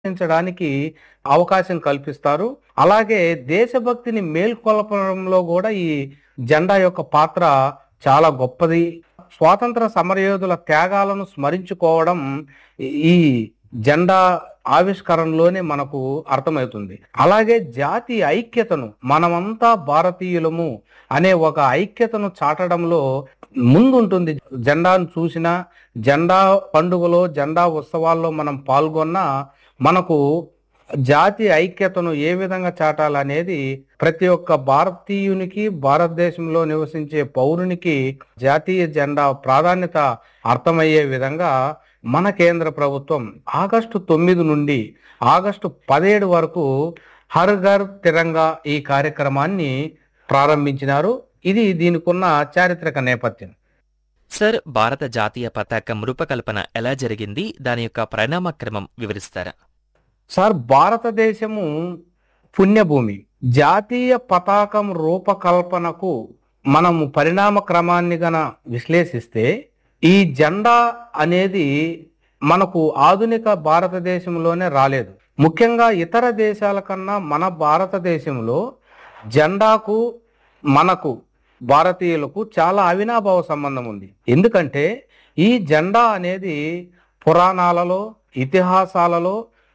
నిర్వహించడానికి అవకాశం కల్పిస్తారు అలాగే దేశభక్తిని మేల్కొల్పడంలో కూడా ఈ జెండా యొక్క పాత్ర చాలా గొప్పది స్వాతంత్ర సమరయోధుల త్యాగాలను స్మరించుకోవడం ఈ జెండా ఆవిష్కరణలోనే మనకు అర్థమవుతుంది అలాగే జాతి ఐక్యతను మనమంతా భారతీయులము అనే ఒక ఐక్యతను చాటడంలో ముందుంటుంది జెండాను చూసినా జెండా పండుగలో జెండా ఉత్సవాల్లో మనం పాల్గొన్నా మనకు జాతి ఐక్యతను ఏ విధంగా చాటాలనేది ప్రతి ఒక్క భారతీయునికి భారతదేశంలో నివసించే పౌరునికి జాతీయ జెండా ప్రాధాన్యత అర్థమయ్యే విధంగా మన కేంద్ర ప్రభుత్వం ఆగస్టు తొమ్మిది నుండి ఆగస్టు పదిహేడు వరకు హర్ ఘర్ తిరంగా ఈ కార్యక్రమాన్ని ప్రారంభించినారు ఇది దీనికున్న చారిత్రక నేపథ్యం సార్ భారత జాతీయ పతాకం రూపకల్పన ఎలా జరిగింది దాని యొక్క పరిణామక్రమం వివరిస్తారా సార్ భారతదేశము పుణ్యభూమి జాతీయ పతాకం రూపకల్పనకు మనము పరిణామ క్రమాన్ని గన విశ్లేషిస్తే ఈ జెండా అనేది మనకు ఆధునిక భారతదేశంలోనే రాలేదు ముఖ్యంగా ఇతర దేశాల కన్నా మన భారతదేశంలో జెండాకు మనకు భారతీయులకు చాలా అవినాభావ సంబంధం ఉంది ఎందుకంటే ఈ జెండా అనేది పురాణాలలో ఇతిహాసాలలో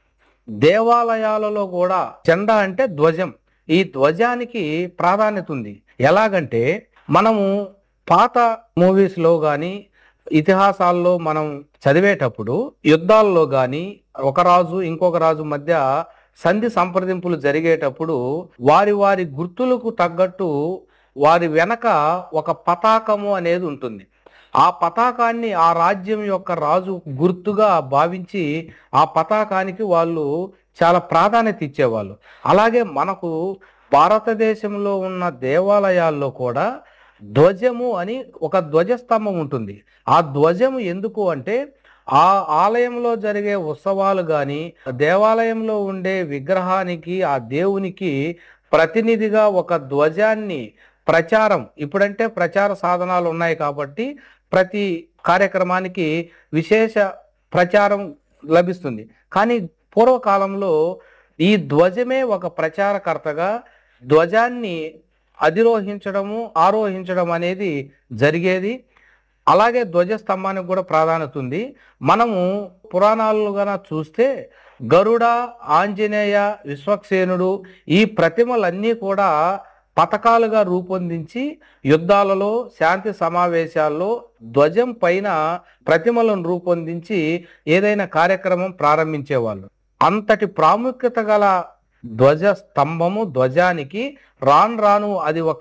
దేవాలయాలలో కూడా జెండా అంటే ధ్వజం ఈ ధ్వజానికి ప్రాధాన్యత ఉంది ఎలాగంటే మనము పాత మూవీస్ లో గాని ఇతిహాసాల్లో మనం చదివేటప్పుడు యుద్ధాల్లో గాని ఒక రాజు ఇంకొక రాజు మధ్య సంధి సంప్రదింపులు జరిగేటప్పుడు వారి వారి గుర్తులకు తగ్గట్టు వారి వెనక ఒక పతాకము అనేది ఉంటుంది ఆ పతాకాన్ని ఆ రాజ్యం యొక్క రాజు గుర్తుగా భావించి ఆ పతాకానికి వాళ్ళు చాలా ప్రాధాన్యత ఇచ్చేవాళ్ళు అలాగే మనకు భారతదేశంలో ఉన్న దేవాలయాల్లో కూడా ధ్వజము అని ఒక ధ్వజస్తంభం ఉంటుంది ఆ ధ్వజము ఎందుకు అంటే ఆ ఆలయంలో జరిగే ఉత్సవాలు కానీ దేవాలయంలో ఉండే విగ్రహానికి ఆ దేవునికి ప్రతినిధిగా ఒక ధ్వజాన్ని ప్రచారం ఇప్పుడంటే ప్రచార సాధనాలు ఉన్నాయి కాబట్టి ప్రతి కార్యక్రమానికి విశేష ప్రచారం లభిస్తుంది కానీ పూర్వకాలంలో ఈ ధ్వజమే ఒక ప్రచారకర్తగా ధ్వజాన్ని అధిరోహించడము ఆరోహించడం అనేది జరిగేది అలాగే ధ్వజస్తంభానికి కూడా ప్రాధాన్యత ఉంది మనము పురాణాలు గన చూస్తే గరుడ ఆంజనేయ విశ్వక్సేనుడు ఈ ప్రతిమలన్నీ కూడా పథకాలుగా రూపొందించి యుద్ధాలలో శాంతి సమావేశాల్లో ధ్వజం పైన ప్రతిమలను రూపొందించి ఏదైనా కార్యక్రమం ప్రారంభించేవాళ్ళు అంతటి ప్రాముఖ్యత గల ధ్వజ స్తంభము ధ్వజానికి రాను రాను అది ఒక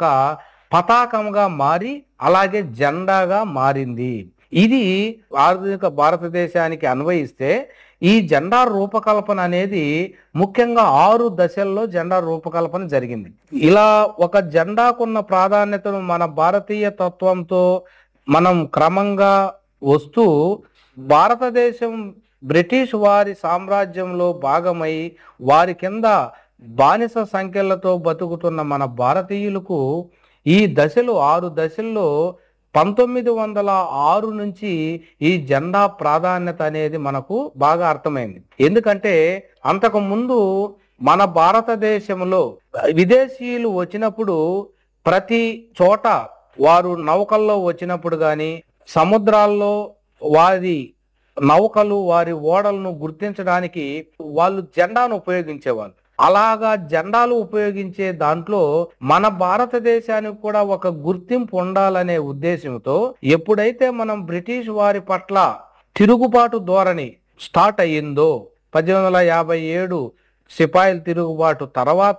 పతాకంగా మారి అలాగే జెండాగా మారింది ఇది ఆధునిక భారతదేశానికి అన్వయిస్తే ఈ జెండా రూపకల్పన అనేది ముఖ్యంగా ఆరు దశల్లో జెండా రూపకల్పన జరిగింది ఇలా ఒక జెండాకున్న ప్రాధాన్యతను మన భారతీయ తత్వంతో మనం క్రమంగా వస్తూ భారతదేశం బ్రిటిష్ వారి సామ్రాజ్యంలో భాగమై వారి కింద బానిస సంఖ్యలతో బతుకుతున్న మన భారతీయులకు ఈ దశలు ఆరు దశల్లో పంతొమ్మిది వందల ఆరు నుంచి ఈ జెండా ప్రాధాన్యత అనేది మనకు బాగా అర్థమైంది ఎందుకంటే అంతకు ముందు మన భారతదేశంలో విదేశీయులు వచ్చినప్పుడు ప్రతి చోట వారు నౌకల్లో వచ్చినప్పుడు కానీ సముద్రాల్లో వారి నౌకలు వారి ఓడలను గుర్తించడానికి వాళ్ళు జెండాను ఉపయోగించేవాళ్ళు అలాగా జెండాలు ఉపయోగించే దాంట్లో మన భారతదేశానికి కూడా ఒక గుర్తింపు ఉండాలనే ఉద్దేశంతో ఎప్పుడైతే మనం బ్రిటిష్ వారి పట్ల తిరుగుబాటు ధోరణి స్టార్ట్ అయ్యిందో పద్దెనిమిది వందల యాభై ఏడు సిపాయిల తిరుగుబాటు తర్వాత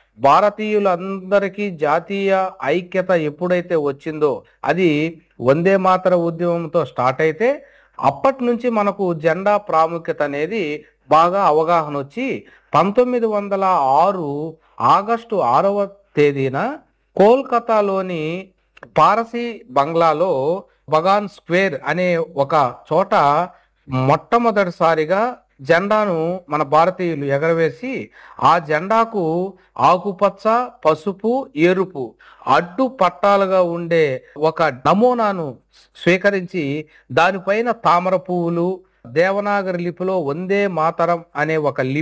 భారతీయులందరికీ జాతీయ ఐక్యత ఎప్పుడైతే వచ్చిందో అది వందే మాతర ఉద్యమంతో స్టార్ట్ అయితే అప్పటి నుంచి మనకు జెండా ప్రాముఖ్యత అనేది బాగా అవగాహన వచ్చి పంతొమ్మిది వందల ఆరు ఆగస్టు ఆరవ తేదీన కోల్కతాలోని పారసీ బంగ్లాలో బగాన్ స్క్వేర్ అనే ఒక చోట మొట్టమొదటిసారిగా జెండాను మన భారతీయులు ఎగరవేసి ఆ జెండాకు ఆకుపచ్చ పసుపు ఎరుపు అడ్డు పట్టాలుగా ఉండే ఒక నమూనాను స్వీకరించి దానిపైన తామర పువ్వులు దేవనాగరి లిపిలో వందే మాతరం అనే ఒక లిపి